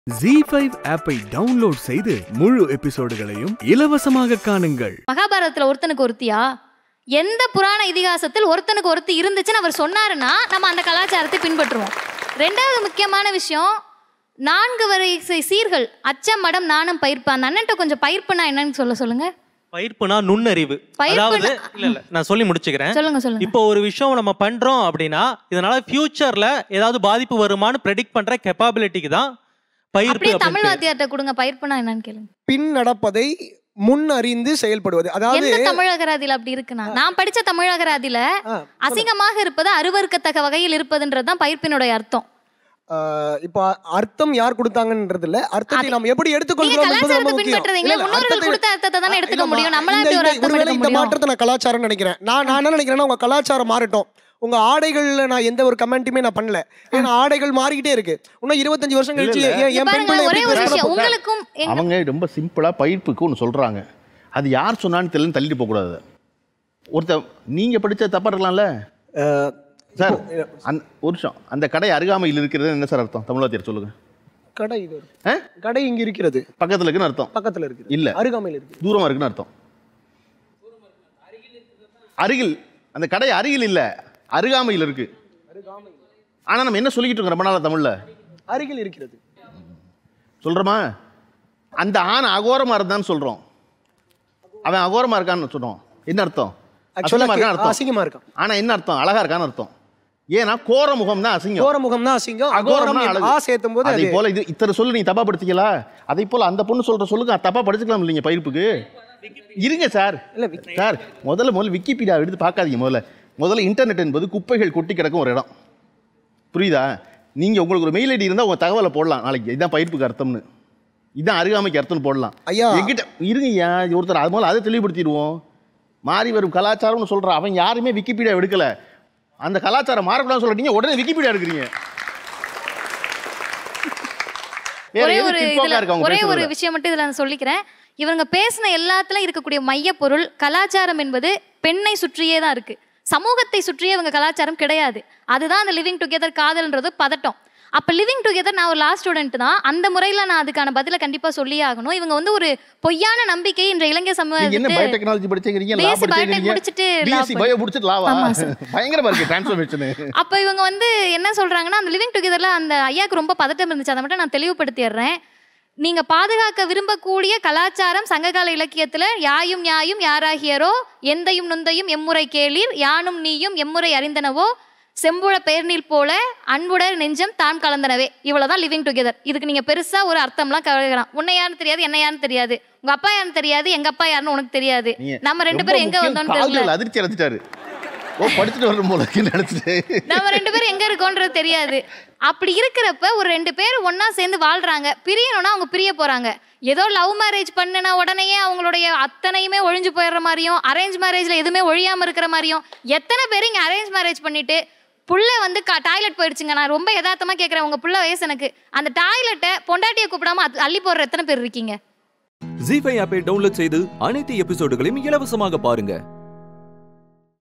G five ஆப்பை download செய்து முழு எபிசோடுகளையும் இலவசமாக காணுங்கள் மகாபாரதத்துல ஒருத்தனுக்கு ஒருத்தியா எந்த புராண இதிகாசத்தில் ஒருத்தனுக்கு ஒருத்தி இருந்துச்சுன்னு அவர் சொன்னாருன்னா நம்ம அந்த கலாச்சாரத்தை பின்பற்றுவோம் ரெண்டாவது முக்கியமான விஷயம் நான்கு வரிசை சீர்கள் அச்சம் மடம் நாணம் பயிர்ப்பு அந்த அண்ணன்ட்ட கொஞ்சம் பயிர்ப்புனா என்னன்னு சொல்ல சொல்லுங்க பயிர்ப்புனா நுண்ணறிவு பயிர்ப்புனா- அதாவது இல்ல இல்ல நான் சொல்லி முடிச்சுக்கிறேன் சொல்லுங்க சொல்லுங்க இப்போ ஒரு விஷயம் நம்ம பண்றோம் அப்படின்னா இதனால ஃபியூச்சர்ல ஏதாவது பாதிப்பு வருமான்னு ப்ரெடிக்ட் பண்ற கெப்பாபிலிட்டிக்கு தான் பயிர்ப்பு அப்படியே தமிழ் அப்படின்னு பேரு. வாத்தியார்ட்ட கொடுங்க பயிர்ப்புனா என்னன்னு கேளுங்க பின் நடப்பதை முன் அறிந்து செயல்படுவது அதாவது எந்த தமிழகராதியில அப்படி இருக்குன்னா நான் படிச்ச தமிழகராதியில ஆ, அசிங்கமாக இருப்பது அருவருக்கத்தக்க வகையில் இருப்பதுன்றது தான் பயிர்ப்பினுடைய அர்த்தம் ஆ, இப்ப அர்த்தம் யார் கொடுத்தாங்கன்றது இல்ல அர்த்தத்தை அது- நாம் எப்படி நீங்க எடுத்துக்கொள்கிறோம் என்பது ரொம்ப கலாச்சாரத்தை முக்கியம். பின்பற்றுறீங்களா இல்ல, இல்ல, முன்னோர்கள் அர்த்தத்தை- கொடுத்த அர்த்தத்தை தானே எடுத்துக்க இல்லம்மா, முடியும் நம்மளா இந்த- எப்படி ஒரு இந்த- அர்த்தம் ஒருவேளை எடுக்க இந்த முடியும் மாற்றத்தை நான் கலாச்சாரம் நினைக்கிறேன் நான் நான் என்ன நினைக்கிறேன்னா உங்க கலாச்சாரம் மாறட்டும் உங்க ஆடைகள்ல நான் எந்த ஒரு கமெண்ட்டுமே நான் பண்ணல ஏன்னா ஆடைகள் மாறிக்கிட்டே இருக்கு இன்னும் இருபத்தஞ்சு வருஷம் கழிச்சு என் என் பெண் பாருங்க பிள்ளை ஒரே எப்படி ஒரு dress விஷயம் பண்ண- உங்களுக்கும் எங்க- அவங்க ரொம்ப சிம்பிளாக பயிர்ப்புக்கு ஒன்று சொல்கிறாங்க அது யார் சொன்னான்னு தெரியலன்னு தள்ளிட்டு போகக்கூடாது ஒருத்தர் நீங்கள் படித்த தப்பாக இருக்கலாம்ல சார் அந் ஒரு நிமிஷம் அந்த கடை அருகாமையில் இருக்கிறது என்ன சார் அர்த்தம் தமிழ்வாத்தியர் சொல்லுங்கள் கடை இது ஆ? கடை இங்க இருக்கிறது பக்கத்தில் இருக்குன்னு அர்த்தம் பக்கத்துல இருக்குது இல்ல. அருகாமையில் இருக்கு தூரமாக இருக்குன்னு அர்த்தம் அருகில் அந்த கடை அருகில் இல்லை அருகாமையில் இருக்கு ஆனால் நம்ம என்ன சொல்லிக்கிட்டு இருக்கோம் ரொம்ப நாளாக தமிழில் அருகில் இருக்கிறது சொல்கிறோமா அந்த ஆண் அகோரமாக இருந்தான்னு சொல்கிறோம் அவன் அகோரமாக இருக்கான்னு சொல்கிறோம் என்ன அர்த்தம் ஆக்சுவலா அசிங்கமா இருக்கான்னு அர்த்தம் அசிங்கமா இருக்கான் ஆனால் என்ன அர்த்தம் அழகா இருக்கான்னு அர்த்தம் ஏன்னா கோர முகம் தான் அசிங்கம் கோர முகம் தான் அசிங்கம் அகோரம் அகோரம்னா அழகு. ஆ சேர்த்தும் போது அதே அது போல இது இத்தனை சொல்லு நீ தப்பா படிச்சிக்கலா அதே போல அந்த பொண்ணு சொல்ற சொல்லுங்க தப்பா படிச்சுக்கலாம் இல்லைங்க பயிர்ப்புக்கு இருங்க சார் இல்ல, சார் முதல்ல முதல்ல விக்கிபீடியா எடுத்து பார்க்காதீங்க முதல்ல முதல்ல இன்டர்நெட் என்பது குப்பைகள் கொட்டி கிடக்கும் ஒரு இடம் புரியுதா நீங்க உங்களுக்கு ஒரு மெயில் ஐடி இருந்தா உங்க தகவலை போடலாம் நாளைக்கு இதான் பயிர்ப்புக்கு அர்த்தம்னு இதான் அருகாமைக்கு அர்த்தம்னு போடலாம் ஐயா. எங்கிட்ட இருங்கய்யா ஒருத்தர் அது முதல்ல அதை தெளிவுபடுத்திடுவோம் மாறி வரும் கலாச்சாரம்னு சொல்ற அவன் யாருமே விக்கிபீடியா எடுக்கல அந்த கலாச்சாரம் மாறக்கூடாதுன்னு சொல்றீங்க உடனே விக்கிபீடியா எடுக்கிறீங்க வேற ஒரே எது ஒரு பிற்போக்கா இதுல இருக்கு அவங்க ஒரே ஒரு பேசுறதுல? விஷயம் மட்டும் இதுல நான் சொல்லிக்கிறேன் இவங்க பேசின எல்லாத்துலயும் இருக்கக்கூடிய மையப்பொருள் கலாச்சாரம் என்பது பெண்ணை சுற்றியே தான் இருக்கு சமூகத்தை சுற்றியே இவங்க கலாச்சாரம் கிடையாது அதுதான் அந்த லிவிங் டுகெதர் காதல்ன்றது பதட்டம் அப்ப லிவிங் டுகெதர் நான் ஒரு லா ஸ்டூடெண்ட் தான் அந்த முறையில நான் அதுக்கான பதில கண்டிப்பா சொல்லியே ஆகணும் இவங்க வந்து ஒரு பொய்யான நம்பிக்கை இன்ற இளைஞர் நீங்க என்ன சமூகத்துக்கு பயோடெக்னாலஜி படிச்சீங்க லா BSc biotech படிச்சீங்க முடிச்சிட்டு law பிஎஸ்சி படி- பயோ முடிச்சிட்டு லாவா ஆமா sir. பயங்கரமா இருக்கு டிரான்ஸ்ஃபர்மேஷன் அப்ப இவங்க வந்து என்ன சொல்றாங்கன்னா அந்த லிவிங் டுகெதர்ல அந்த ஐயாக்கு ரொம்ப பதட்டம் இருந்துச்சு அதை மட்டும் நான் தெளிவுபடுத்திடுறேன் நீங்க பாதுகாக்க விரும்பக்கூடிய கலாச்சாரம் சங்ககால இலக்கியத்துல யாயும் யாயும் யாராகியரோ எந்தையும் நுந்தையும் எம்முறை கேளீர் யானும் நீயும் எம்முறை அறிந்தனவோ செம்புழ பெயர்நீல் போல அன்புடர் நெஞ்சம் தாம் கலந்தனவே இவ்வளவுதான் லிவிங் டுகெதர் இதுக்கு நீங்க பெருசா ஒரு அர்த்தம்லாம் கவலைக்கலாம் உன்னை யாருன்னு தெரியாது என்ன யாருன்னு தெரியாது உங்க அப்பா யாருன்னு தெரியாது எங்க அப்பா யாருன்னு உனக்கு தெரியாது நீங்க நம்ம ரெண்டு ரொம்ப பேரும் எங்க முக்கியம், வந்தோம்னு கால்கள் தெரியல அதிர்ச்சி அடைஞ்சிட்டாரு ஓ படிச்சுட்டு வரும் போல இருக்குன்னு நினைச்சிட்டு நம்ம ரெண்டு பேரும் எங்க இருக்கோன்றது தெரியாது அப்படி இருக்கிறப்ப ஒரு ரெண்டு பேர் ஒண்ணா சேர்ந்து வாழ்றாங்க பிரியணும்னா அவங்க பிரிய போறாங்க ஏதோ லவ் மேரேஜ் பண்ணுன உடனேயே அவங்களுடைய அத்தனையுமே ஒழிஞ்சு போயிடுற மாதிரியும் அரேஞ்ச் மேரேஜ்ல எதுவுமே ஒழியாம இருக்கிற மாதிரியும் எத்தனை பேர் இங்க அரேஞ்ச் மேரேஜ் பண்ணிட்டு புள்ள வந்து டாய்லெட் போயிடுச்சுங்க நான் ரொம்ப யதார்த்தமா கேட்கறேன் உங்க புள்ள வயசு எனக்கு அந்த டாய்லெட்டை பொண்டாட்டியை கூப்பிடாம அத்- அள்ளி போடுற எத்தனை பேர் இருக்கீங்க ஜி ஃபைவ் ஆப்பை டவுன்லோட் செய்து அனைத்து எபிசோடுகளையும் இலவசமாக பாருங்க